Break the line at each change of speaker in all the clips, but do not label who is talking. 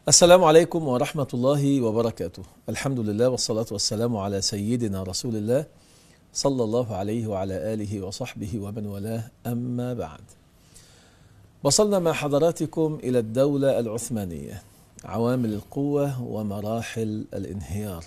السلام عليكم ورحمة الله وبركاته الحمد لله والصلاة والسلام على سيدنا رسول الله صلى الله عليه وعلى آله وصحبه ومن والاه أما بعد وصلنا مع حضراتكم إلى الدولة العثمانية عوامل القوة ومراحل الانهيار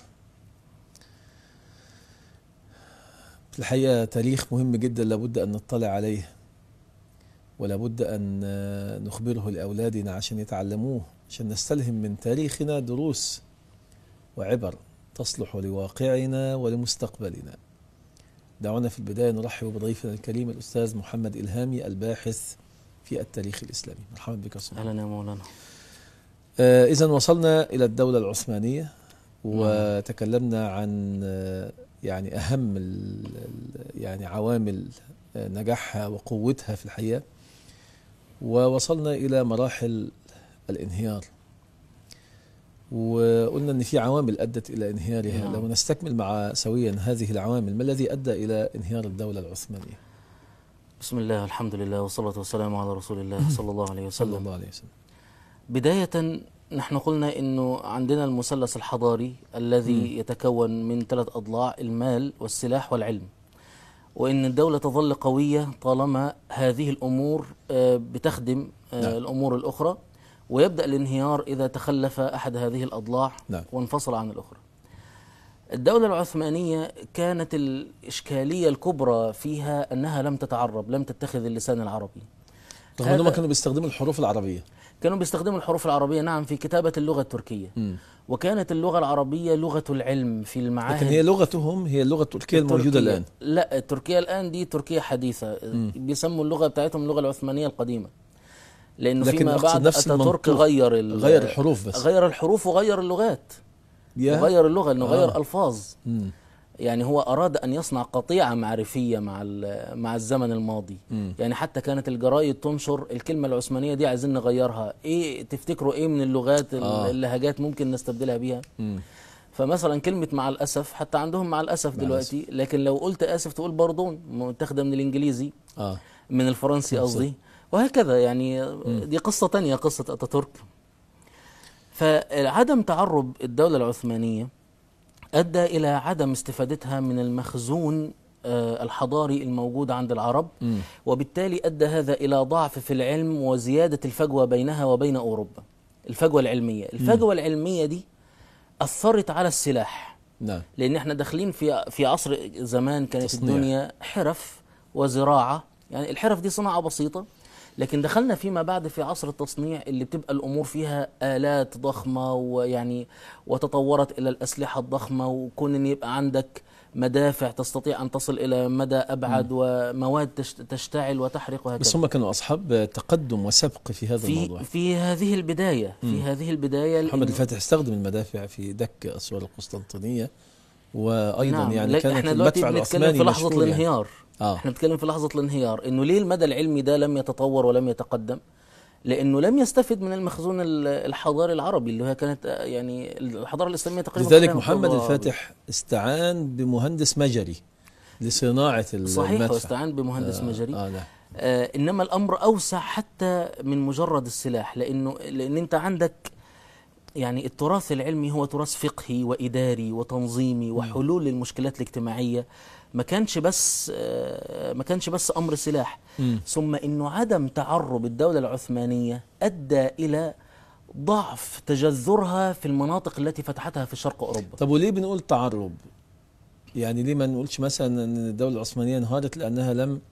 في الحقيقة تاريخ مهم جدا لابد أن نطلع عليه ولابد أن نخبره لأولادنا عشان يتعلموه عشان نستلهم من تاريخنا دروس وعبر تصلح لواقعنا ولمستقبلنا دعونا في البداية نرحب بضيفنا الكريم الأستاذ محمد إلهامي الباحث في التاريخ الإسلامي مرحبا بك أستاذ
اهلا يا مولانا
آه إذا وصلنا إلى الدولة العثمانية وتكلمنا عن آه يعني أهم ال- ال- يعني عوامل آه نجاحها وقوتها في الحياة ووصلنا إلى مراحل الانهيار وقلنا ان في عوامل ادت الى انهيارها
نعم.
لو نستكمل مع سويا هذه العوامل ما الذي ادى الى انهيار الدوله العثمانيه
بسم الله والحمد لله والصلاة والسلام على رسول الله صلى الله عليه
صلى
وسلم
الله عليه وسلم
بداية نحن قلنا انه عندنا المثلث الحضاري الذي يتكون من ثلاث اضلاع المال والسلاح والعلم وان الدولة تظل قوية طالما هذه الامور آه، بتخدم آه،
نعم.
الامور الاخرى ويبدأ الانهيار اذا تخلف احد هذه الاضلاع
نعم.
وانفصل عن الاخرى الدولة العثمانية كانت الإشكالية الكبرى فيها أنها لم تتعرب لم تتخذ اللسان العربي
رغم
هذا-
انهم كانوا بيستخدموا الحروف العربيه
كانوا بيستخدموا الحروف العربية نعم في كتابة اللغة التركية
مم.
وكانت اللغة العربية لغة العلم في المعاهد
لكن هي لغتهم هي اللغه التركيه الموجوده
التركية.
الان
لا تركيا الآن دي تركيا حديثة بيسموا اللغة بتاعتهم اللغة العثمانية القديمة لأنه
لكن
فيما
أقصد
بعد
نفس
أتاتورك
المنطوق.
غير ال-
غير الحروف بس
غير الحروف وغير اللغات
يا
وغير اللغة لأنه غير
آه.
ألفاظ
مم.
يعني هو أراد أن يصنع قطيعة معرفية مع ال- مع الزمن الماضي
مم.
يعني حتى كانت الجرايد تنشر الكلمة العثمانية دي عايزين نغيرها إيه تفتكروا إيه من اللغات ال-
آه.
اللهجات ممكن نستبدلها بيها
مم.
فمثلا كلمة مع الأسف حتى عندهم مع الأسف
مع
دلوقتي لكن لو قلت آسف تقول باردون متاخدة من الإنجليزي
اه
من الفرنسي قصدي وهكذا يعني دي قصة تانية قصة أتاتورك فعدم تعرب الدولة العثمانية أدى إلى عدم استفادتها من المخزون آه، الحضاري الموجود عند العرب
مم.
وبالتالي أدى هذا إلى ضعف في العلم وزيادة الفجوة بينها وبين أوروبا الفجوة العلمية الفجوة العلمية دي أثرت على السلاح
نعم
لان احنا داخلين في في عصر زمان كانت
تصنيع.
الدنيا حرف وزراعه يعني الحرف دي صناعه بسيطه لكن دخلنا فيما بعد في عصر التصنيع اللي بتبقى الامور فيها الات ضخمه ويعني وتطورت الى الاسلحه الضخمه وكون ان يبقى عندك مدافع تستطيع ان تصل الى مدى ابعد ومواد تشت- تشتعل وتحرق وهكذا
بس هم كانوا اصحاب تقدم وسبق في هذا
في
الموضوع
في هذه البدايه في هذه البدايه
محمد
لأن-
الفاتح استخدم المدافع في دك اسوار القسطنطينيه وايضا
نعم.
يعني
لك-
كانت
احنا دلوقتي
المدفع
بنتكلم
العثماني
في لحظه
مشهور يعني.
الانهيار
اه
احنا بنتكلم في لحظه الانهيار انه ليه المدى العلمي ده لم يتطور ولم يتقدم لانه لم يستفد من المخزون ال- الحضاري العربي اللي هي كانت آه، يعني الحضاره الاسلاميه تقريبا
لذلك
كلها
محمد
حضارة
الفاتح استعان بمهندس مجري لصناعه
عربية. صحيح
المدفع
واستعان بمهندس
آه
مجري
آه نعم
آه انما الامر اوسع حتى من مجرد السلاح لانه لان انت عندك يعني التراث العلمي هو تراث فقهي واداري وتنظيمي وحلول للمشكلات الاجتماعيه ما كانش بس آه ما كانش بس امر سلاح
مم.
ثم انه عدم تعرب الدوله العثمانيه ادى الى ضعف تجذرها في المناطق التي فتحتها في شرق اوروبا
طب وليه بنقول تعرب؟ يعني ليه ما نقولش مثلا ان الدوله العثمانيه انهارت لانها لم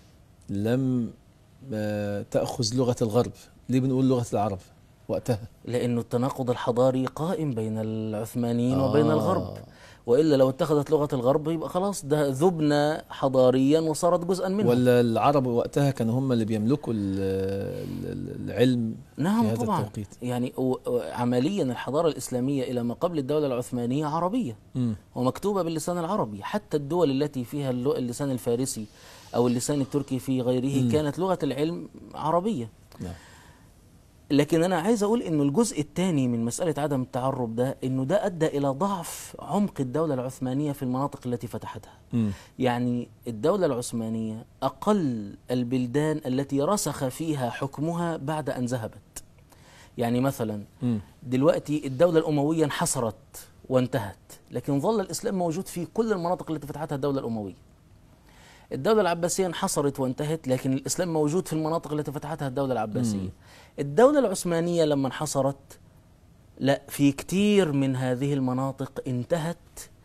لم آه، تاخذ لغه الغرب؟ ليه بنقول لغه العرب وقتها؟
لانه التناقض الحضاري قائم بين العثمانيين وبين
آه.
الغرب والا لو اتخذت لغه الغرب يبقى خلاص ده ذبنا حضاريا وصارت جزءا منه
ولا العرب وقتها كانوا هم اللي بيملكوا ال- ال- العلم في
نعم
هذا
طبعا
التوقيت؟
يعني و- و- عمليا الحضاره الاسلاميه الى ما قبل الدوله العثمانيه عربيه
مم.
ومكتوبه باللسان العربي حتى الدول التي فيها اللو- اللسان الفارسي او اللسان التركي في غيره
مم.
كانت لغه العلم عربيه
نعم
لكن انا عايز اقول انه الجزء الثاني من مساله عدم التعرب ده انه ده ادى الى ضعف عمق الدوله العثمانيه في المناطق التي فتحتها
مم.
يعني الدوله العثمانيه اقل البلدان التي رسخ فيها حكمها بعد ان ذهبت يعني مثلا
مم.
دلوقتي الدولة الأموية انحصرت وانتهت لكن ظل الإسلام موجود في كل المناطق التي فتحتها الدولة الأموية الدولة العباسية انحصرت وانتهت لكن الإسلام موجود في المناطق التي فتحتها الدولة العباسية الدولة العثمانية لما انحصرت لا في كتير من هذه المناطق انتهت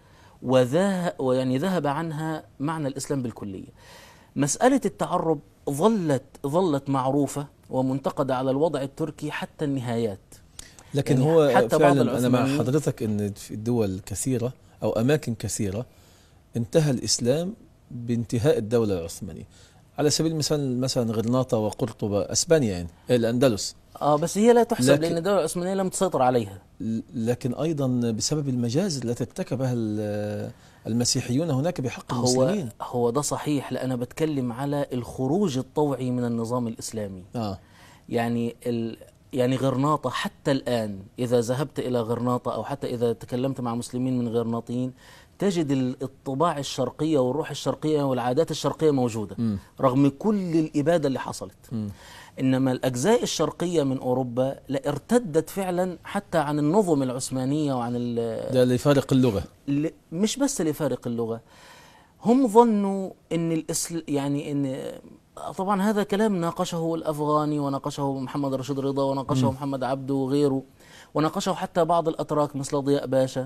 وذا ويعني ذهب عنها معنى الإسلام بالكلية مسألة التعرب ظلت ظلت معروفة ومنتقدة على الوضع التركي حتى النهايات
لكن
يعني
هو
حتى بعض
فعلا انا مع
العثمانيين-
حضرتك ان في دول كثيره او اماكن كثيره انتهى الاسلام بانتهاء الدوله العثمانيه على سبيل المثال مثلا غرناطه وقرطبه اسبانيا يعني الاندلس
اه بس هي لا تحسب
لكن-
لأن الدولة العثمانية لم تسيطر عليها
ل- لكن ايضا بسبب المجازر التي ارتكبها ال- المسيحيون هناك بحق
هو
المسلمين
هو ده صحيح لأ أنا بتكلم على الخروج الطوعي من النظام الإسلامي
اه
يعني ال يعني غرناطة حتى الآن إذا ذهبت إلى غرناطة أو حتى إذا تكلمت مع مسلمين من غرناطيين تجد ال- الطباع الشرقية والروح الشرقية والعادات الشرقية موجودة
مم.
رغم كل الإبادة اللي حصلت
مم.
إنما الأجزاء الشرقية من أوروبا لا ارتدت فعلا حتى عن النظم العثمانية وعن ال-
ده لفارق اللغه
ل- مش بس لفارق اللغة هم ظنوا ان الاسل يعني ان طبعا هذا كلام ناقشه الافغاني وناقشه محمد رشيد رضا وناقشه محمد عبده وغيره وناقشه حتى بعض الاتراك مثل ضياء باشا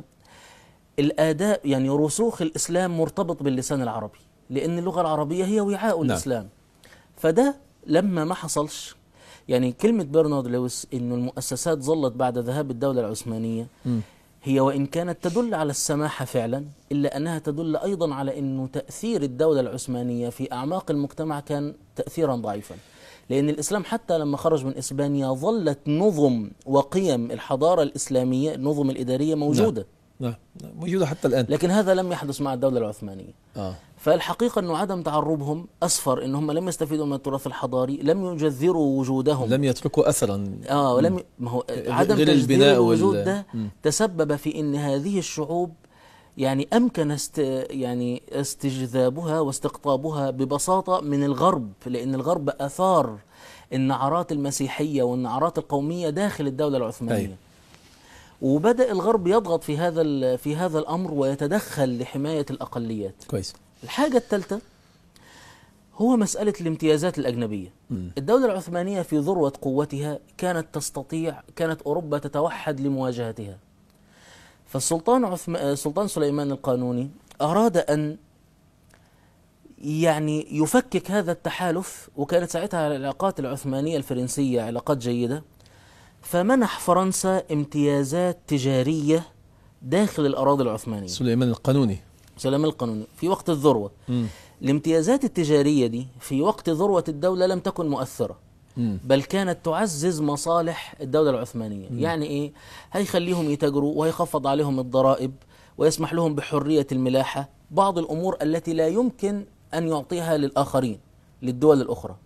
الاداء يعني رسوخ الاسلام مرتبط باللسان العربي لان اللغه العربيه هي وعاء
نعم.
الاسلام فده لما ما حصلش يعني كلمه برنارد لويس انه المؤسسات ظلت بعد ذهاب الدوله العثمانيه
مم.
هي وإن كانت تدل على السماحة فعلا إلا أنها تدل أيضا على أنه تأثير الدولة العثمانية في أعماق المجتمع كان تأثيرا ضعيفا لأن الإسلام حتى لما خرج من إسبانيا ظلت نظم وقيم الحضارة الإسلامية النظم الإدارية موجودة
نعم نعم. موجوده حتى الان
لكن هذا لم يحدث مع الدولة العثمانية
اه
فالحقيقة أنه عدم تعربهم أسفر أنهم لم يستفيدوا من التراث الحضاري لم يجذروا وجودهم
لم يتركوا اثرا
اه ولم ي- ما هو
غير
عدم
البناء
تجديد الوجود
وال-
ده
مم.
تسبب في ان هذه الشعوب يعني امكن است يعني استجذابها واستقطابها ببساطه من الغرب لان الغرب اثار النعرات المسيحيه والنعرات القوميه داخل الدوله العثمانيه
أيوة.
وبدا الغرب يضغط في هذا ال- في هذا الامر ويتدخل لحمايه الاقليات
كويس
الحاجه الثالثه هو مساله الامتيازات الاجنبيه
مم.
الدولة العثمانية في ذروة قوتها كانت تستطيع كانت أوروبا تتوحد لمواجهتها فالسلطان عثم... السلطان سليمان القانوني أراد أن يعني يفكك هذا التحالف وكانت ساعتها العلاقات العثمانية الفرنسية علاقات جيدة فمنح فرنسا امتيازات تجارية داخل الأراضي العثمانية
سليمان القانوني
سليمان القانوني في وقت الذروة
مم.
الامتيازات التجارية دي في وقت ذروة الدولة لم تكن مؤثرة
مم.
بل كانت تعزز مصالح الدولة العثمانية يعني إيه هيخليهم يتاجروا وهيخفض عليهم الضرائب ويسمح لهم بحرية الملاحة بعض الأمور التي لا يمكن أن يعطيها للآخرين للدول الأخرى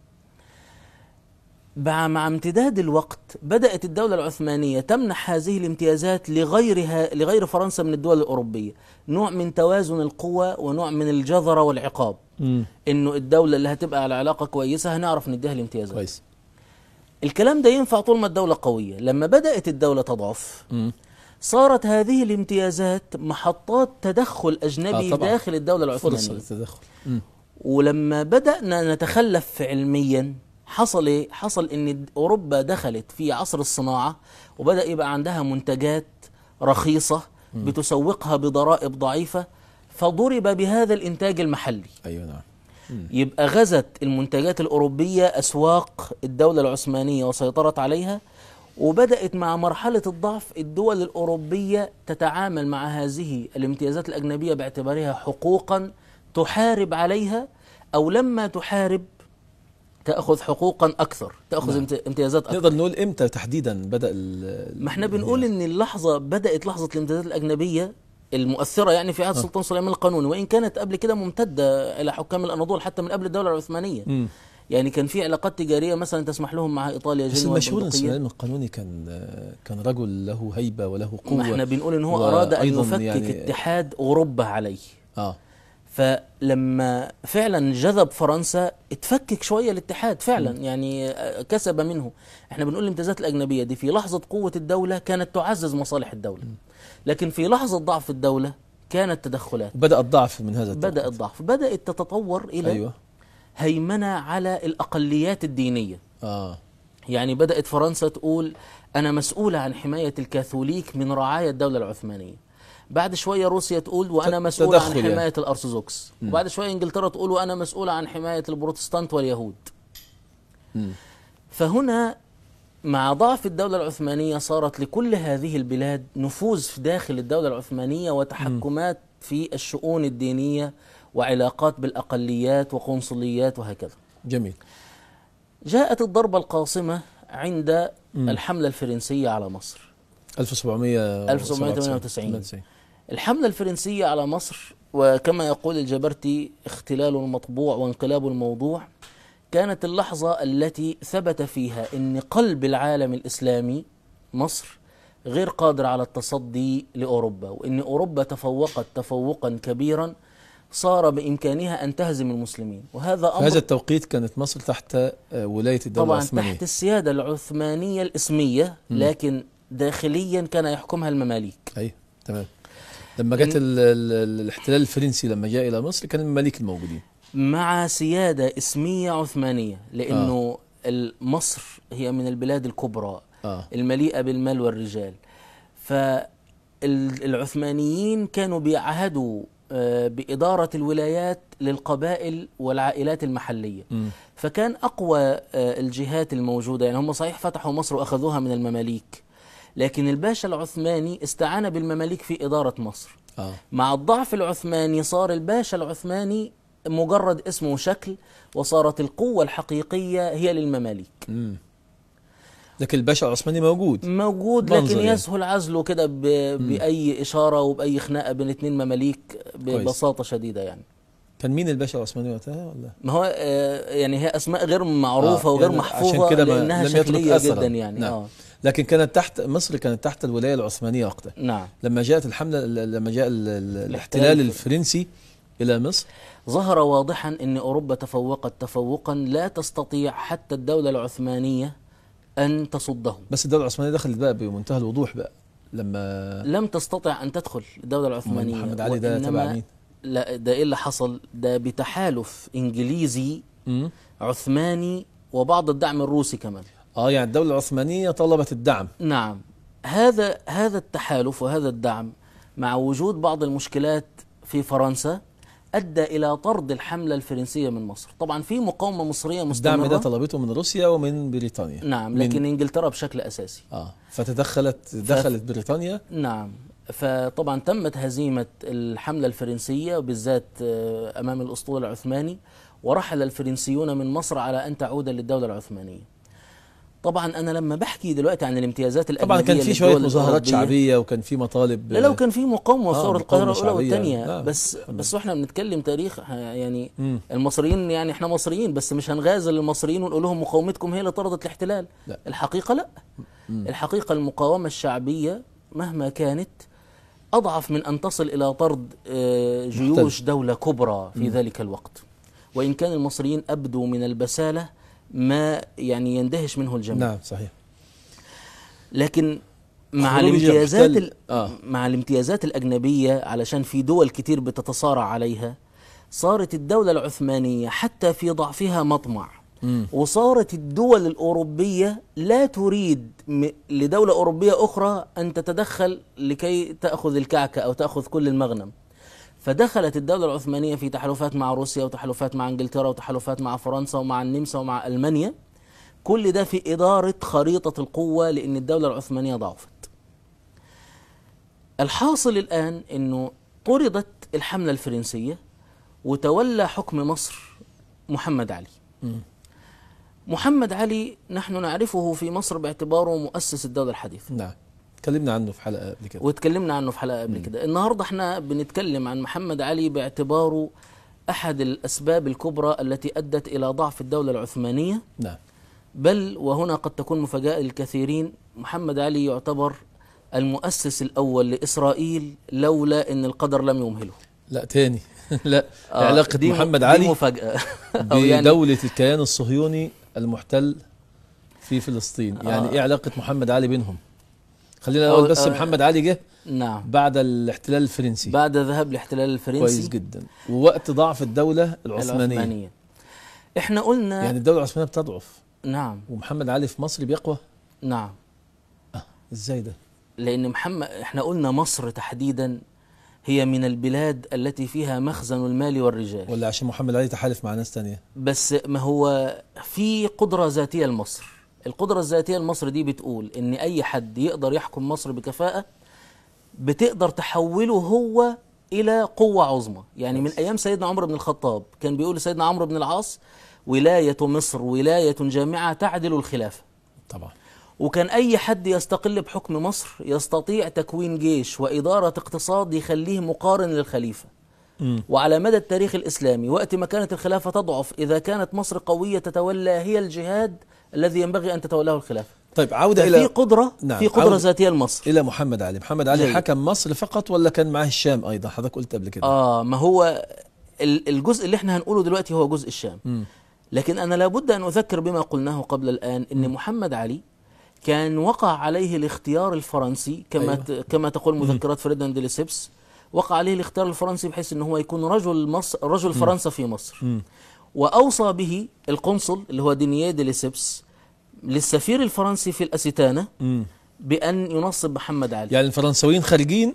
مع مع امتداد الوقت بدأت الدولة العثمانية تمنح هذه الامتيازات لغيرها لغير فرنسا من الدول الأوروبية نوع من توازن القوى ونوع من الجذرة والعقاب
مم.
إنه الدولة اللي هتبقى على علاقة كويسة هنعرف نديها الامتيازات
كويس
الكلام ده ينفع طول ما الدولة قوية لما بدأت الدولة تضعف
مم.
صارت هذه الامتيازات محطات تدخل أجنبي
آه طبعاً.
داخل الدولة
فرصة
العثمانية
للتدخل مم.
ولما بدأنا نتخلف علميا حصل ايه؟ حصل ان اوروبا دخلت في عصر الصناعة وبدأ يبقى عندها منتجات رخيصة بتسوقها بضرائب ضعيفة فضرب بهذا الانتاج المحلي
ايوه نعم
يبقى غزت المنتجات الأوروبية أسواق الدولة العثمانية وسيطرت عليها وبدأت مع مرحلة الضعف الدول الأوروبية تتعامل مع هذه الامتيازات الأجنبية باعتبارها حقوقا تحارب عليها أو لما تحارب تأخذ حقوقا أكثر تأخذ
نعم.
امت- امتيازات أكثر
نقدر نقول امتى تحديدا بدا ال-
ما احنا بنقول ان اللحظه بدات لحظه الامتدادات الاجنبيه المؤثره يعني في عهد السلطان سليمان القانوني وان كانت قبل كده ممتده الى حكام الاناضول حتى من قبل الدوله العثمانيه
مم.
يعني كان في علاقات تجاريه مثلا تسمح لهم مع ايطاليا
بس
جنوة
المشهور ان
البندقية.
سليمان القانوني كان كان رجل له هيبه وله قوه
ما احنا بنقول ان هو اراد ان
وأيضاً
يفكك
يعني-
اتحاد اوروبا عليه
اه
فلما فعلا جذب فرنسا اتفكك شويه الاتحاد فعلا يعني آه، كسب منه احنا بنقول الامتيازات الاجنبيه دي في لحظه قوه الدوله كانت تعزز مصالح الدوله لكن في لحظه ضعف الدوله كانت تدخلات
بدأ الضعف من هذا
بدا
التوقيت.
الضعف بدات تتطور الى
أيوة
هيمنه على الاقليات الدينيه
آه
يعني بدأت فرنسا تقول أنا مسؤولة عن حماية الكاثوليك من رعاية الدولة العثمانية بعد شوية روسيا تقول وأنا
ت-
مسؤولة عن
تدخل يعني.
حماية الأرثوذكس وبعد شوية إنجلترا تقول وأنا مسؤولة عن حماية البروتستانت واليهود
مم.
فهنا مع ضعف الدولة العثمانية صارت لكل هذه البلاد نفوذ في داخل الدولة العثمانية وتحكمات في الشؤون الدينية وعلاقات بالأقليات وقنصليات وهكذا
جميل
جاءت الضربة القاصمة عند الحملة الفرنسية على مصر
1700
1798. الحملة الفرنسية على مصر وكما يقول الجبرتي اختلال المطبوع وانقلاب الموضوع كانت اللحظة التي ثبت فيها أن قلب العالم الإسلامي مصر غير قادر على التصدي لأوروبا وأن أوروبا تفوقت تفوقا كبيرا صار بإمكانها أن تهزم المسلمين وهذا
في
أمر
هذا التوقيت كانت مصر تحت آه، ولاية الدولة
طبعا
العثمانية
تحت السيادة العثمانية الإسمية لكن داخليا كان يحكمها المماليك
أي تمام لما جت ال- ال- الاحتلال الفرنسي لما جاء إلى مصر كان المماليك الموجودين
مع سيادة إسمية عثمانية لأنه مصر هي من البلاد الكبرى
آه
المليئة بالمال والرجال فالعثمانيين كانوا بيعهدوا آه، بإدارة الولايات للقبائل والعائلات المحلية
مم.
فكان أقوى آه، الجهات الموجودة يعني هم صحيح فتحوا مصر وأخذوها من المماليك لكن الباشا العثماني استعان بالمماليك في إدارة مصر
آه
مع الضعف العثماني صار الباشا العثماني مجرد اسم وشكل وصارت القوة الحقيقية هي للمماليك
مم. لكن الباشا العثماني موجود
موجود
منظر
لكن
يعني.
يسهل عزله كده ب... بأي إشارة وبأي خناقة بين اتنين مماليك ببساطة شديدة يعني
كان مين الباشا العثماني وقتها ولا
ما هو آه، يعني هي أسماء غير معروفة
آه،
وغير
يعني
محفوظة
عشان كده ما-
لأنها
لم يترك
شكلية
أثراً.
جدا يعني
نعم.
آه.
لكن كانت تحت مصر كانت تحت الولاية العثمانية وقتها
نعم
لما جاءت الحملة لما جاء ال- ال-
الاحتلال
الاحتلال
الفرنسي.
الفرنسي إلى مصر
ظهر واضحا أن أوروبا تفوقت تفوقا لا تستطيع حتى الدولة العثمانية أن تصدهم
بس الدولة العثمانية دخلت بقى بمنتهى الوضوح بقى لما
لم تستطع أن تدخل الدولة العثمانية
محمد علي ده
وإنما-
تبع مين؟
لا ده إيه اللي حصل ده بتحالف إنجليزي
مم.
عثماني وبعض الدعم الروسي كمان
اه يعني الدولة العثمانية طلبت الدعم
نعم هذا هذا التحالف وهذا الدعم مع وجود بعض المشكلات في فرنسا ادى الى طرد الحمله الفرنسيه من مصر طبعا في مقاومه مصريه
الدعم
مستمره
ده طلبته من روسيا ومن بريطانيا
نعم
من-
لكن انجلترا بشكل اساسي
اه فتدخلت دخلت بريطانيا
نعم فطبعا تمت هزيمه الحمله الفرنسيه بالذات آه، امام الاسطول العثماني ورحل الفرنسيون من مصر على ان تعود للدوله العثمانيه طبعا انا لما بحكي دلوقتي عن الامتيازات الاجنبيه
طبعا كان في شوية
للدول
مظاهرات
الأوروبية،
شعبية وكان في مطالب
لا لو كان في مقاومه
آه،
وثوره
مقاومة
القاهره الاولى
شعبية.
والثانيه
لا،
بس
تمام.
بس واحنا بنتكلم تاريخ ه- يعني
مم.
المصريين يعني احنا مصريين بس مش هنغازل المصريين ونقول لهم مقاومتكم هي اللي طردت الاحتلال
لا.
الحقيقه لا الحقيقه المقاومه الشعبيه مهما كانت اضعف من ان تصل الى طرد آه، جيوش
محتل.
دوله كبرى في ذلك الوقت وان كان المصريين ابدوا من البساله ما يعني يندهش منه الجميع
نعم صحيح
لكن مع
خروج
الامتيازات
يحتل-
ال...
آه.
مع الامتيازات الأجنبية علشان في دول كتير بتتصارع عليها صارت الدولة العثمانية حتى في ضعفها مطمع
مم.
وصارت الدول الأوروبية لا تريد م- لدولة أوروبية أخرى أن تتدخل لكي تأخذ الكعكة أو تأخذ كل المغنم فدخلت الدولة العثمانية في تحالفات مع روسيا وتحالفات مع انجلترا وتحالفات مع فرنسا ومع النمسا ومع ألمانيا كل ده في إدارة خريطة القوة لأن الدولة العثمانية ضعفت الحاصل الآن أنه طردت الحملة الفرنسية وتولى حكم مصر محمد علي
مم.
محمد علي نحن نعرفه في مصر باعتباره مؤسس الدولة الحديثة
نعم تكلمنا عنه في حلقة قبل كده
واتكلمنا عنه في حلقة قبل كده النهاردة احنا بنتكلم عن محمد علي باعتباره أحد الأسباب الكبرى التي أدت إلى ضعف الدولة العثمانية
نعم
بل وهنا قد تكون مفاجأة للكثيرين محمد علي يعتبر المؤسس الأول لإسرائيل لولا أن القدر لم يمهله
لا تاني لا
آه،
علاقة
دي م-
محمد
دي
علي
مفاجاه أو يعني
بدولة الكيان الصهيوني المحتل في فلسطين يعني
آه.
ايه علاقة محمد علي بينهم خلينا
أو-
نقول بس
آه.
محمد علي جه
نعم
بعد الاحتلال الفرنسي
بعد ذهاب الاحتلال الفرنسي
كويس جدا ووقت ضعف الدولة العثمانية,
العثمانيه احنا قلنا
يعني الدولة العثمانية بتضعف
نعم
ومحمد علي في مصر بيقوى
نعم
ازاي ده
لان محمد احنا قلنا مصر تحديدا هي من البلاد التي فيها مخزن المال والرجال
ولا عشان محمد علي تحالف مع ناس تانية
بس ما هو في قدرة ذاتية لمصر القدرة الذاتية لمصر دي بتقول ان اي حد يقدر يحكم مصر بكفاءة بتقدر تحوله هو الى قوة عظمى يعني من ايام سيدنا عمر بن الخطاب كان بيقول لسيدنا عمرو بن العاص ولاية مصر ولاية جامعة تعدل الخلافة
طبعا
وكان أي حد يستقل بحكم مصر يستطيع تكوين جيش وإدارة اقتصاد يخليه مقارن للخليفة
مم.
وعلى مدى التاريخ الإسلامي وقت ما كانت الخلافة تضعف إذا كانت مصر قوية تتولى هي الجهاد الذي ينبغي أن تتولاه الخلافة
طيب عودة
في
إلى
قدرة
نعم،
في قدرة
عودة
ذاتية لمصر
إلى محمد علي محمد علي
جيد.
حكم مصر فقط ولا كان معاه الشام أيضا حضرتك قلت قبل كده
آه ما هو ال- الجزء اللي احنا هنقوله دلوقتي هو جزء الشام
مم.
لكن أنا لابد أن أذكر بما قلناه قبل الآن أن محمد علي كان وقع عليه الاختيار الفرنسي كما
أيوة.
أيوة. كما تقول مذكرات فريدان دي ليسيبس وقع عليه الاختيار الفرنسي بحيث أنه هو يكون رجل مصر رجل فرنسا في مصر
مم.
وأوصى به القنصل اللي هو دينييه دي ليسيبس للسفير الفرنسي في الأستانة
مم.
بأن ينصب محمد علي
يعني الفرنساويين خارجين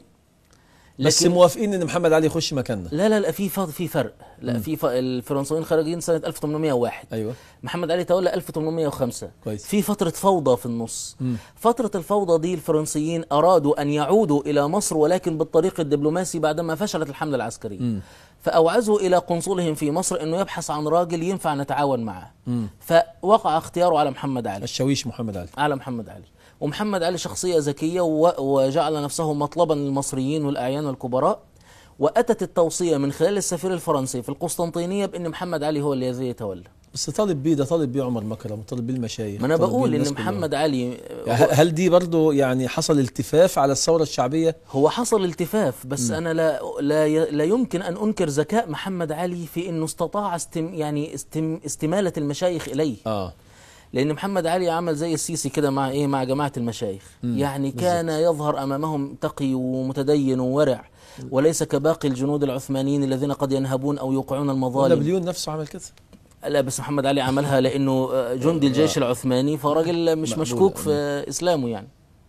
بس
لكن-
موافقين ان محمد علي يخش مكاننا
لا لا لا في ف- في فرق لا في ف... الفرنساويين خارجين سنة 1801
ايوه
محمد علي تولى 1805
كويس.
في فترة فوضى في النص
مم.
فترة الفوضى دي الفرنسيين أرادوا أن يعودوا إلى مصر ولكن بالطريق الدبلوماسي بعدما فشلت الحملة العسكرية
مم.
فأوعزوا إلى قنصلهم في مصر أنه يبحث عن راجل ينفع نتعاون معه
مم.
فوقع اختياره على محمد علي
الشاويش محمد علي
على محمد علي ومحمد علي شخصية ذكية و- وجعل نفسه مطلبا للمصريين والأعيان والكبراء وأتت التوصية من خلال السفير الفرنسي في القسطنطينية بأن محمد علي هو الذي يتولى
بس طالب بيه ده طالب بيه عمر مكرم وطالب بيه المشايخ
ما أنا
طالب بيه
بقول
الناس
أن
كلها.
محمد علي
يعني هل دي برضو يعني حصل التفاف على الثورة الشعبية
هو حصل التفاف بس انا لا لا ي- لا يمكن ان انكر ذكاء محمد علي في انه استطاع استم يعني استم استماله المشايخ اليه
اه
لان محمد علي عمل زي السيسي كده مع ايه مع جماعه المشايخ يعني كان يظهر امامهم تقي ومتدين وورع وليس كباقي الجنود العثمانيين الذين قد ينهبون او يوقعون المظالم
نابليون نفسه عمل كده
لا بس محمد علي عملها لانه جندي الجيش العثماني فراجل مش
مقبولة.
مشكوك في اسلامه يعني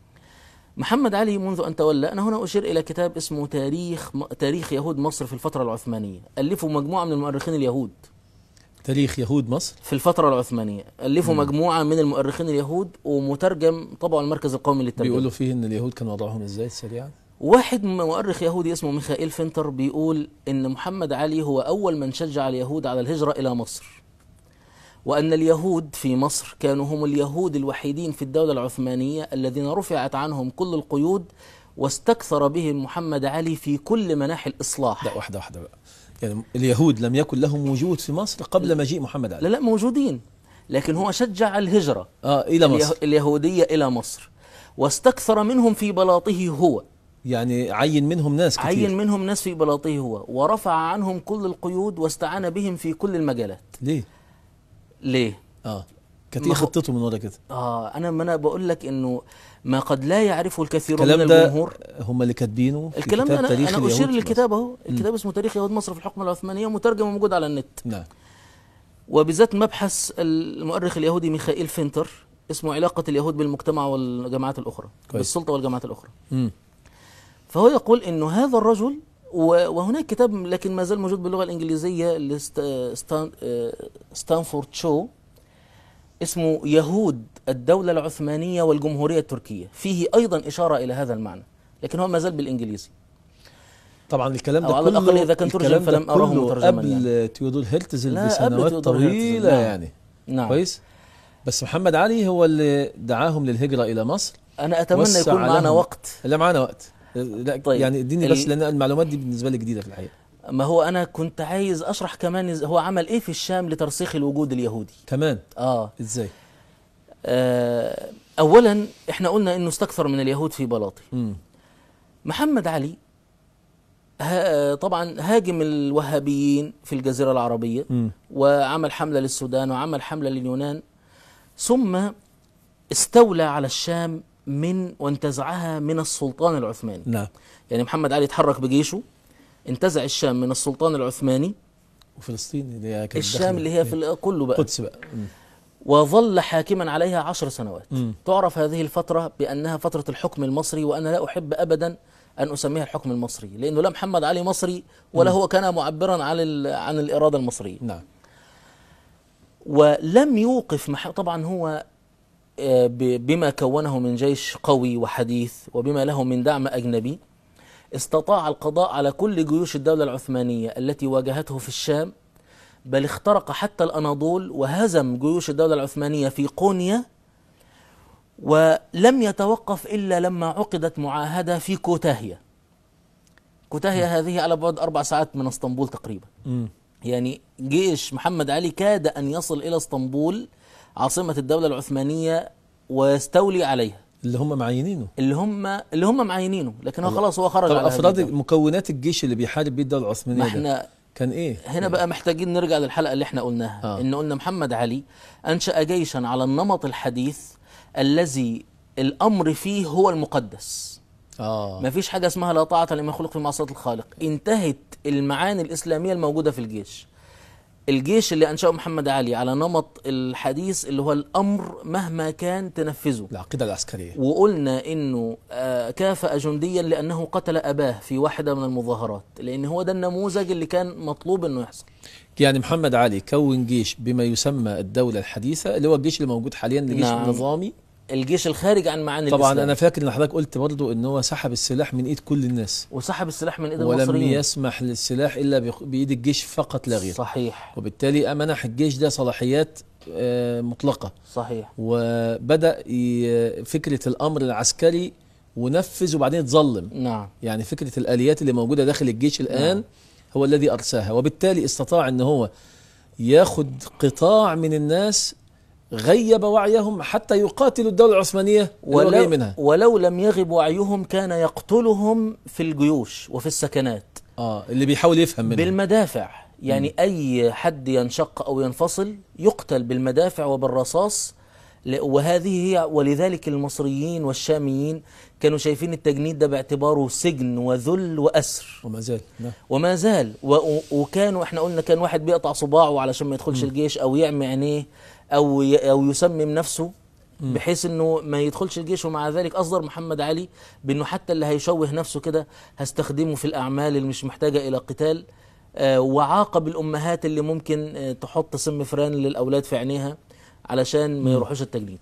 محمد علي منذ ان تولى انا هنا اشير الى كتاب اسمه تاريخ تاريخ يهود مصر في الفتره العثمانيه الفه مجموعه من المؤرخين اليهود
تاريخ يهود مصر
في الفتره العثمانيه الفوا مجموعه من المؤرخين اليهود ومترجم طبعا المركز القومي للترجمه
بيقولوا فيه ان اليهود كان وضعهم ازاي سريعا
واحد مؤرخ يهودي اسمه ميخائيل فينتر بيقول ان محمد علي هو اول من شجع اليهود على الهجره الى مصر وان اليهود في مصر كانوا هم اليهود الوحيدين في الدوله العثمانيه الذين رفعت عنهم كل القيود واستكثر بهم محمد علي في كل مناحي الاصلاح
لا واحدة واحدة بقى يعني اليهود لم يكن لهم وجود في مصر قبل مجيء محمد
لا
علي
لا موجودين لكن هو شجع الهجره
اه الى
اليه-
مصر
اليهوديه الى مصر واستكثر منهم في بلاطه هو
يعني عين منهم ناس كتير
عين منهم ناس في بلاطه هو ورفع عنهم كل القيود واستعان بهم في كل المجالات
ليه
ليه
اه كانت
ما
ايه
هو-
خطته من ورا كده
اه انا ما انا بقول لك انه ما قد لا يعرفه الكثير من
الكلام ده
الجمهور
هم اللي كاتبينه في
الكلام ده
كتاب
انا
تاريخ
انا
اليهود
اشير
في مصر.
للكتاب اهو الكتاب اسمه تاريخ يهود مصر في الحكم العثمانيه ومترجم وموجود على النت
نعم
وبالذات مبحث المؤرخ اليهودي ميخائيل فينتر اسمه علاقه اليهود بالمجتمع والجماعات الاخرى
كويس.
بالسلطه والجماعات الاخرى
مم.
فهو يقول انه هذا الرجل و- وهناك كتاب لكن ما زال موجود باللغه الانجليزيه لستانفورد شو اسمه يهود الدوله العثمانيه والجمهوريه التركيه فيه ايضا اشاره الى هذا المعنى لكن هو ما زال بالانجليزي
طبعا الكلام ده
أو على
كله
الأقل إذا كان ترجم
الكلام ده
فلم أراه
كله
مترجما
قبل
يعني.
تيودور هيرتزل
لا، قبل
بسنوات
تيودور هيرتزل،
طويلة
نعم.
يعني
نعم
كويس بس محمد علي هو اللي دعاهم للهجرة إلى مصر
انا اتمنى
وسع
يكون معنا
لهم.
وقت
لا معانا وقت لا
طيب.
يعني اديني
ال-
بس لان المعلومات دي بالنسبه لي جديده في الحقيقه
ما هو انا كنت عايز اشرح كمان إز- هو عمل ايه في الشام لترسيخ الوجود اليهودي
كمان
اه
ازاي
آه، اولا احنا قلنا انه استكثر من اليهود في بلاطه
امم
محمد علي ها طبعا هاجم الوهابيين في الجزيرة العربية
مم.
وعمل حملة للسودان وعمل حملة لليونان ثم استولى على الشام من وانتزعها من السلطان العثماني
نعم
يعني محمد علي اتحرك بجيشه انتزع الشام من السلطان العثماني
وفلسطين اللي هي كانت
الشام
داخلة
اللي هي
في
في ال- كله بقى
القدس بقى مم.
وظل حاكما عليها عشر سنوات
مم.
تعرف هذه الفترة بأنها فترة الحكم المصري وأنا لا أحب أبدا أن أسميها الحكم المصري لأنه لا محمد علي مصري ولا هو كان معبرا عن ال- عن الإرادة المصرية
نعم
ولم يوقف مح... طبعا هو آه، ب- بما كونه من جيش قوي وحديث وبما له من دعم أجنبي استطاع القضاء على كل جيوش الدولة العثمانية التي واجهته في الشام بل اخترق حتى الأناضول وهزم جيوش الدولة العثمانية في قونيا ولم يتوقف إلا لما عقدت معاهدة في كوتاهية كوتاهية هذه على بعد أربع ساعات من اسطنبول تقريبا
مم.
يعني جيش محمد علي كاد أن يصل إلى اسطنبول عاصمة الدولة العثمانية ويستولي عليها
اللي هم معينينه
اللي هم اللي هم معينينه لكن هو
الله.
خلاص هو خرج
طب
على هذه
افراد
الدولة.
مكونات الجيش اللي بيحارب بيه الدوله العثمانيه
ما
ده
احنا
كان ايه؟
هنا بقى محتاجين نرجع للحلقة اللي احنا قلناها
آه.
ان قلنا محمد علي انشأ جيشا على النمط الحديث الذي الامر فيه هو المقدس
اه
ما فيش حاجة اسمها لا طاعة لمن خلق في معصية الخالق انتهت المعاني الإسلامية الموجودة في الجيش الجيش اللي أنشأه محمد علي على نمط الحديث اللي هو الأمر مهما كان تنفذه
العقيده العسكريه
وقلنا انه آه، كافأ جنديا لانه قتل اباه في واحده من المظاهرات لان هو ده النموذج اللي كان مطلوب انه يحصل
يعني محمد علي كون جيش بما يسمى الدوله الحديثه اللي هو الجيش اللي موجود حاليا الجيش
نعم.
النظامي
الجيش الخارج عن معاني
طبعا
الإسلام.
انا فاكر ان حضرتك قلت برضو ان هو سحب السلاح من ايد كل الناس
وسحب السلاح من ايد
ولم
المصريين
يسمح للسلاح الا بخ- بايد الجيش فقط لا غير
صحيح
وبالتالي منح الجيش ده صلاحيات آه، مطلقه
صحيح
وبدا ي- فكره الامر العسكري ونفذ وبعدين اتظلم
نعم
يعني فكره الاليات اللي موجوده داخل الجيش الان
نعم.
هو الذي ارساها وبالتالي استطاع ان هو ياخد قطاع من الناس غيب وعيهم حتى يقاتلوا الدوله العثمانيه اللي هو جاي
ولو,
منها
ولو لم يغب وعيهم كان يقتلهم في الجيوش وفي السكنات
اه اللي بيحاول يفهم منهم
بالمدافع يعني اي حد ينشق او ينفصل يقتل بالمدافع وبالرصاص ل- وهذه هي ولذلك المصريين والشاميين كانوا شايفين التجنيد ده باعتباره سجن وذل واسر
وما زال نعم
وما زال و- وكانوا احنا قلنا كان واحد بيقطع صباعه علشان ما يدخلش الجيش او يعمي عينيه او ي- او يسمم نفسه بحيث انه ما يدخلش الجيش ومع ذلك اصدر محمد علي بانه حتى اللي هيشوه نفسه كده هستخدمه في الاعمال اللي مش محتاجه الى قتال آه، وعاقب الامهات اللي ممكن آه، تحط سم فران للاولاد في عينيها علشان ما يروحوش التجنيد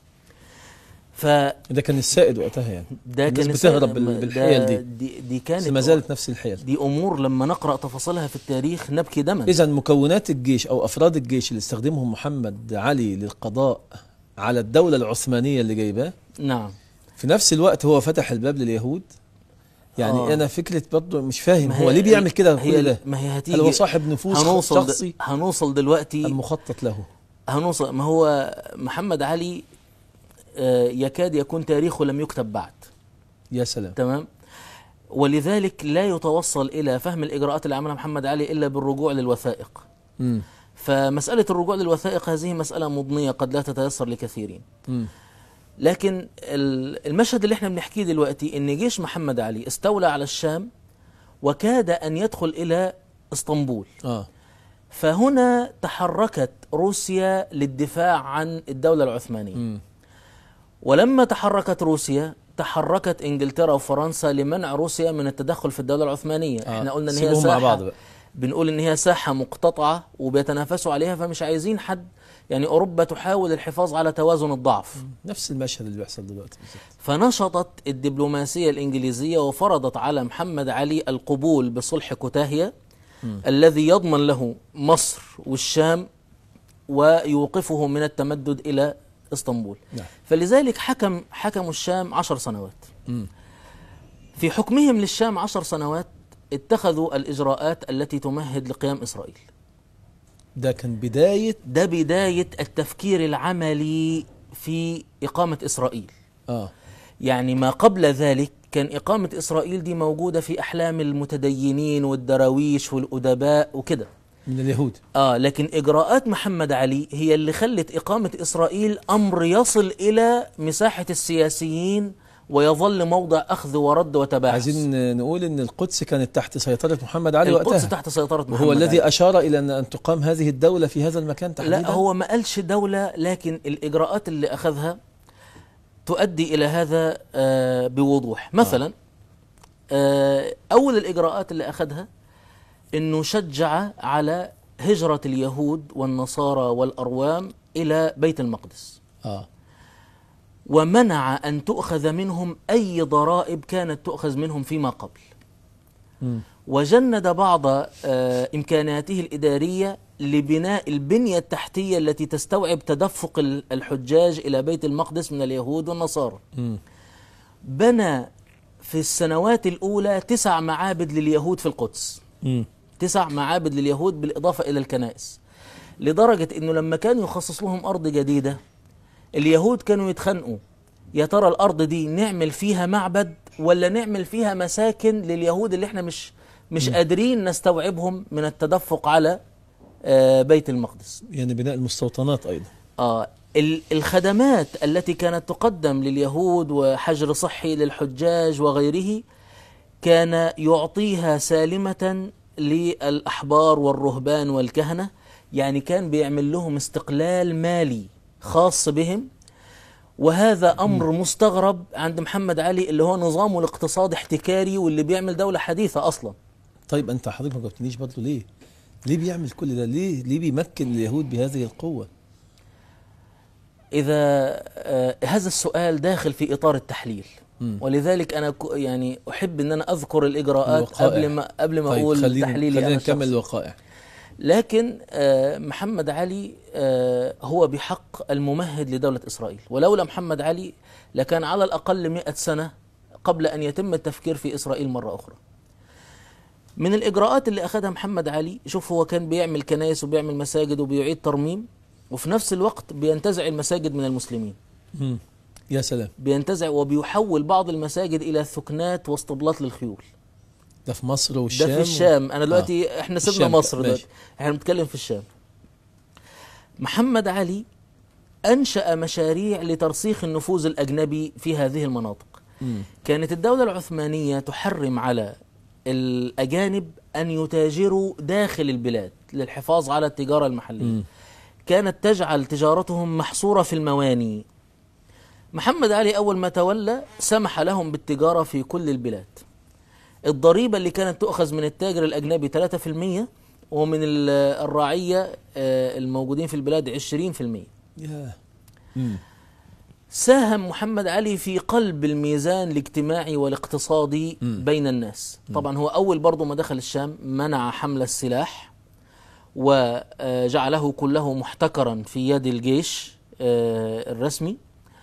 فده
ده كان السائد وقتها يعني الناس
كان
بتهرب
السبب.
بال-
ده-
بالحيل دي.
دي, دي
بس
كانت
ما زالت نفس الحيل
دي امور لما نقرا تفاصيلها في التاريخ نبكي دما
اذا مكونات الجيش او افراد الجيش اللي استخدمهم محمد علي للقضاء على الدوله العثمانيه اللي جايباه
نعم
في نفس الوقت هو فتح الباب لليهود يعني
آه.
آه. انا فكره برضه مش فاهم
ما
هو
هي-
ليه بيعمل كده
هي
كل ده
ما هي هتيجي
هل هو صاحب نفوذ
هنوصل
شخصي
د... هنوصل دلوقتي
المخطط له
هنوصل ما هو محمد علي آه، يكاد يكون تاريخه لم يكتب بعد
يا سلام
تمام ولذلك لا يتوصل الى فهم الاجراءات اللي عملها محمد علي الا بالرجوع للوثائق
امم
فمساله الرجوع للوثائق هذه مساله مضنيه قد لا تتيسر لكثيرين
امم
لكن ال- المشهد اللي احنا بنحكيه دلوقتي ان جيش محمد علي استولى على الشام وكاد ان يدخل الى اسطنبول
اه
فهنا تحركت روسيا للدفاع عن الدولة العثمانية
امم
ولما تحركت روسيا تحركت انجلترا وفرنسا لمنع روسيا من التدخل في الدولة العثمانية
آه.
احنا قلنا ان هي
سيبوهم مع
ساحة
بعض بقى
بنقول ان هي ساحة مقتطعة وبيتنافسوا عليها فمش عايزين حد يعني اوروبا تحاول الحفاظ على توازن الضعف
نفس المشهد اللي بيحصل دلوقتي بالظبط
فنشطت الدبلوماسية الإنجليزية وفرضت على محمد علي القبول بصلح كوتاهية الذي يضمن له مصر والشام ويوقفه من التمدد إلى اسطنبول
نعم
فلذلك حكم حكموا الشام عشر سنوات
امم
في حكمهم للشام عشر سنوات اتخذوا الإجراءات التي تمهد لقيام إسرائيل
ده كان بدايه
ده بداية التفكير العملي في إقامة إسرائيل
اه
يعني ما قبل ذلك كان إقامة إسرائيل دي موجودة في أحلام المتدينين والدراويش والأدباء وكده
من اليهود
آه لكن إجراءات محمد علي هي اللي خلت إقامة إسرائيل أمر يصل إلى مساحة السياسيين ويظل موضع أخذ ورد وتباحث
عايزين نقول ان القدس كانت تحت سيطرة محمد علي
القدس
وقتها
تحت سيطرة محمد
وهو الذي
علي.
أشار إلى أن أن تقام هذه الدولة في هذا المكان تحديدا
لا هو ما قالش دولة لكن الإجراءات اللي أخذها تؤدي إلى هذا آه، بوضوح مثلا آه، أول الإجراءات اللي أخذها أنه شجع على هجرة اليهود والنصارى والأروام إلى بيت المقدس
آه.
ومنع أن تؤخذ منهم أي ضرائب كانت تؤخذ منهم فيما قبل
مم.
وجند بعض آه، إمكاناته الإدارية لبناء البنية التحتية التي تستوعب تدفق ال- الحجاج إلى بيت المقدس من اليهود والنصارى
مم.
بنى في السنوات الأولى تسع معابد لليهود في القدس
مم.
تسع معابد لليهود بالإضافة إلى الكنائس لدرجة أنه لما كان يخصص لهم أرض جديدة اليهود كانوا يتخانقوا يا ترى الأرض دي نعمل فيها معبد ولا نعمل فيها مساكن لليهود اللي احنا مش مش قادرين نستوعبهم من التدفق على آه، بيت المقدس
يعني بناء المستوطنات أيضا
آه ال- الخدمات التي كانت تقدم لليهود وحجر صحي للحجاج وغيره كان يعطيها سالمة للأحبار والرهبان والكهنة يعني كان بيعمل لهم استقلال مالي خاص بهم وهذا أمر مستغرب عند محمد علي اللي هو نظامه الاقتصادي احتكاري واللي بيعمل دولة حديثة أصلا
طيب أنت حضرتك ما جاوبتنيش برضه ليه؟ ليه بيعمل كل ده؟ ليه ليه بيمكن اليهود بهذه القوة؟
إذا آه، هذا السؤال داخل في إطار التحليل
مم.
ولذلك أنا ك- يعني أحب أن أنا أذكر الإجراءات
الوقائع.
قبل ما قبل ما
طيب
أقول
خلينا
تحليلي
خلينا
أنا
نكمل
الشخصي.
الوقائع
لكن آه، محمد علي آه، هو بحق الممهد لدولة إسرائيل ولولا محمد علي لكان على الأقل مئة سنة قبل أن يتم التفكير في إسرائيل مرة أخرى من الإجراءات اللي أخذها محمد علي شوف هو كان بيعمل كنائس وبيعمل مساجد وبيعيد ترميم وفي نفس الوقت بينتزع المساجد من المسلمين
مم. يا سلام
بينتزع وبيحول بعض المساجد الى ثكنات واسطبلات للخيول
ده في مصر والشام
ده في الشام انا دلوقتي آه. احنا سيبنا
الشام،
مصر
ماشي.
دلوقتي احنا بنتكلم في الشام محمد علي انشا مشاريع لترسيخ النفوذ الاجنبي في هذه المناطق
مم.
كانت الدوله العثمانيه تحرم على الاجانب ان يتاجروا داخل البلاد للحفاظ على التجاره المحليه
مم.
كانت تجعل تجارتهم محصورة في المواني محمد علي أول ما تولى سمح لهم بالتجارة في كل البلاد الضريبة اللي كانت تؤخذ من التاجر الأجنبي 3% ومن ال- الرعية آه، الموجودين في البلاد 20%
يا مم.
ساهم محمد علي في قلب الميزان الاجتماعي والاقتصادي
مم.
بين الناس طبعا هو أول برضه ما دخل الشام منع حمل السلاح وجعله كله محتكرا في يد الجيش آه، الرسمي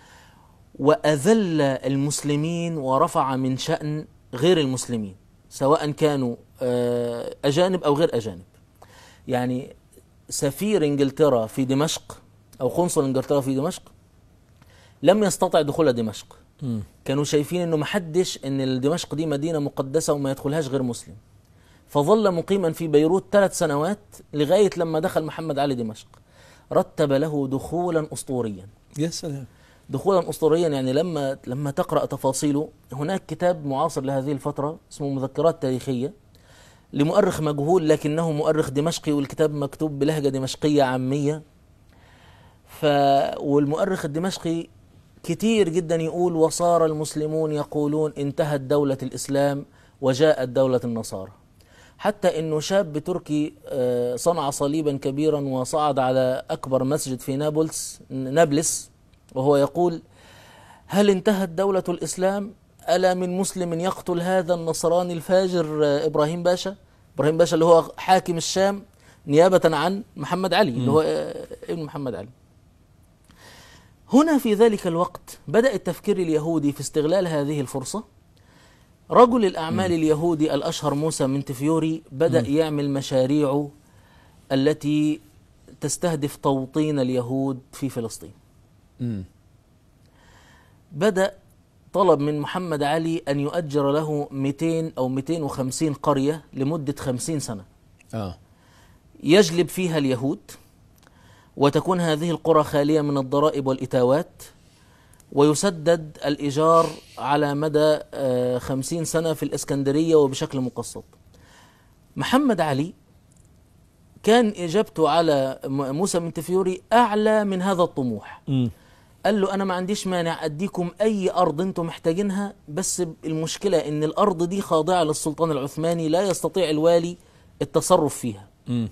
وأذل المسلمين ورفع من شأن غير المسلمين سواء كانوا آه، أجانب أو غير أجانب يعني سفير إنجلترا في دمشق أو قنصل إنجلترا في دمشق لم يستطع دخول دمشق
مم.
كانوا شايفين انه محدش ان دمشق دي مدينه مقدسه وما يدخلهاش غير مسلم فظل مقيما في بيروت ثلاث سنوات لغايه لما دخل محمد علي دمشق رتب له دخولا اسطوريا
يا سلام
دخولا اسطوريا يعني لما لما تقرا تفاصيله هناك كتاب معاصر لهذه الفتره اسمه مذكرات تاريخيه لمؤرخ مجهول لكنه مؤرخ دمشقي والكتاب مكتوب بلهجه دمشقيه عاميه ف والمؤرخ الدمشقي كتير جدا يقول وصار المسلمون يقولون انتهت دولة الإسلام وجاءت دولة النصارى حتى انه شاب تركي آه، صنع صليبا كبيرا وصعد على اكبر مسجد في نابلس نابلس وهو يقول هل انتهت دولة الاسلام الا من مسلم يقتل هذا النصراني الفاجر آه، ابراهيم باشا ابراهيم باشا اللي هو حاكم الشام نيابة عن محمد علي اللي هو آه، ابن محمد علي هنا في ذلك الوقت بدأ التفكير اليهودي في استغلال هذه الفرصة رجل الأعمال اليهودي الأشهر موسى منتفيوري بدأ يعمل مشاريعه التي تستهدف توطين اليهود في فلسطين
مم.
بدأ طلب من محمد علي أن يؤجر له 200 أو 250 قرية لمدة 50 سنة
اه
يجلب فيها اليهود وتكون هذه القرى خالية من الضرائب والإتاوات ويسدد الإيجار على مدى آه، خمسين سنة في الإسكندرية وبشكل مقسط محمد علي كان إجابته على م- موسى من تفيوري أعلى من هذا الطموح
امم
قال له أنا ما عنديش مانع أديكم أي أرض أنتم محتاجينها بس المشكلة إن الأرض دي خاضعة للسلطان العثماني لا يستطيع الوالي التصرف فيها
امم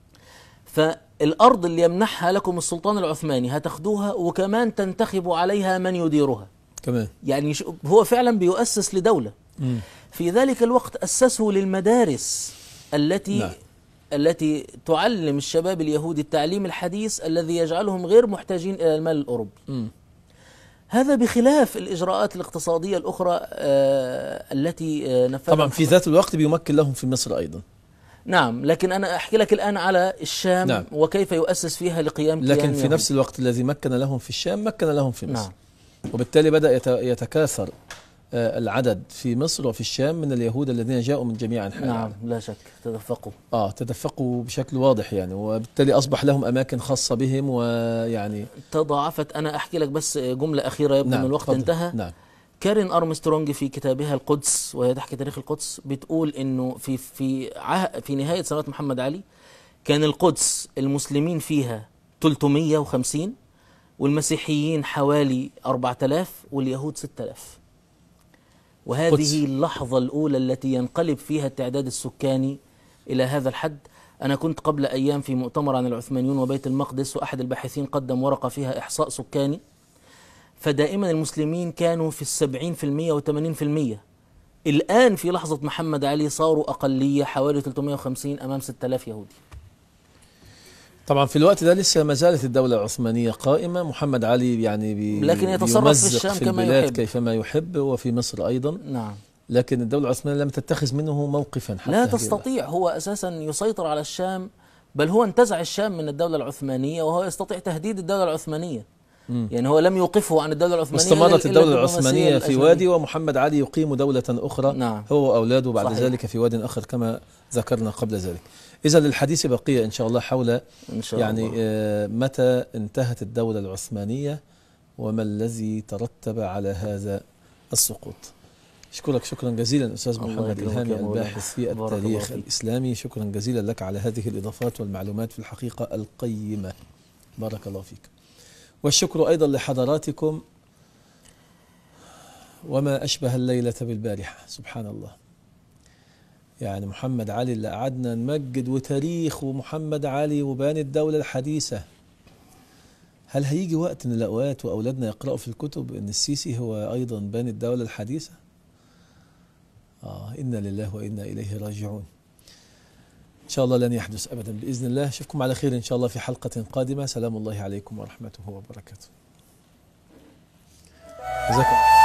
فالأرض اللي يمنحها لكم السلطان العثماني هتاخدوها وكمان تنتخبوا عليها من يديرها
كمان
يعني ش- هو فعلا بيؤسس لدولة
امم
في ذلك الوقت أسسوا للمدارس التي
نعم.
التي تعلم الشباب اليهودي التعليم الحديث الذي يجعلهم غير محتاجين إلى المال الأوروبي
امم
هذا بخلاف الإجراءات الاقتصادية الأخرى آه التي آه نفذها
طبعا في ذات الوقت بيمكن لهم في مصر ايضا
نعم لكن أنا أحكي لك الآن على الشام
نعم.
وكيف يؤسس فيها لقيام
لكن
كيان
في
يهودي.
نفس الوقت الذي مكن لهم في الشام مكن لهم في مصر
نعم
وبالتالي بدأ يت- يتكاثر آه، العدد في مصر وفي الشام من اليهود الذين جاءوا من جميع أنحاء
نعم
العالم
لا شك تدفقوا
اه تدفقوا بشكل واضح يعني وبالتالي أصبح لهم أماكن خاصة بهم ويعني
تضاعفت أنا أحكي لك بس جملة أخيرة يبدو
نعم
من الوقت
تفضل.
انتهى
نعم
كارين أرمسترونج في كتابها القدس وهي تحكي تاريخ القدس بتقول إنه في في عه في نهاية سنوات محمد علي كان القدس المسلمين فيها 350 والمسيحيين حوالي 4000 واليهود 6000 وهذه
قدس.
اللحظة الأولى التي ينقلب فيها التعداد السكاني إلى هذا الحد أنا كنت قبل أيام في مؤتمر عن العثمانيون وبيت المقدس وأحد الباحثين قدم ورقة فيها إحصاء سكاني فدائما المسلمين كانوا في السبعين في المية وثمانين في المية الآن في لحظة محمد علي صاروا أقلية حوالي 350 أمام 6000 يهودي
طبعا في الوقت ده لسه ما زالت الدولة العثمانية قائمة محمد علي يعني بي
لكن يتصرف في
بيمزق
الشام
في
كما
البلاد
يحب.
كيفما يحب وفي مصر أيضا
نعم
لكن الدولة العثمانية لم تتخذ منه موقفا حتى
لا
هذه
تستطيع هو أساسا يسيطر على الشام بل هو انتزع الشام من الدولة العثمانية وهو يستطيع تهديد الدولة العثمانية
مم.
يعني هو لم يوقفه عن الدولة العثمانية
واستمرت
إلا
الدولة
الدبلوماسية
العثمانية في
الأجنبية.
وادي ومحمد علي يقيم دولة أخرى
نعم
هو وأولاده بعد
صحيح.
ذلك في واد آخر كما ذكرنا قبل ذلك إذا للحديث بقية إن شاء الله حول
إن شاء
يعني
الله
آه، متى انتهت الدولة العثمانية وما الذي ترتب على هذا السقوط أشكرك شكرا جزيلا أستاذ
الله
محمد
يكرمك
الهامي
يا مولانا.
الباحث في
بارك الله
التاريخ
فيك.
الإسلامي شكرا جزيلا لك على هذه الإضافات والمعلومات في الحقيقة القيمة بارك الله فيك والشكر أيضا لحضراتكم وما أشبه الليلة بالبارحة سبحان الله يعني محمد علي اللي قعدنا نمجد وتاريخ ومحمد علي وبان الدولة الحديثة هل هيجي وقت من الأوقات وأولادنا يقرأوا في الكتب أن السيسي هو أيضا بان الدولة الحديثة آه إنا لله وإنا إليه راجعون إن شاء الله لن يحدث أبدا بإذن الله أشوفكم على خير إن شاء الله في حلقة قادمة سلام الله عليكم ورحمته وبركاته جزاكم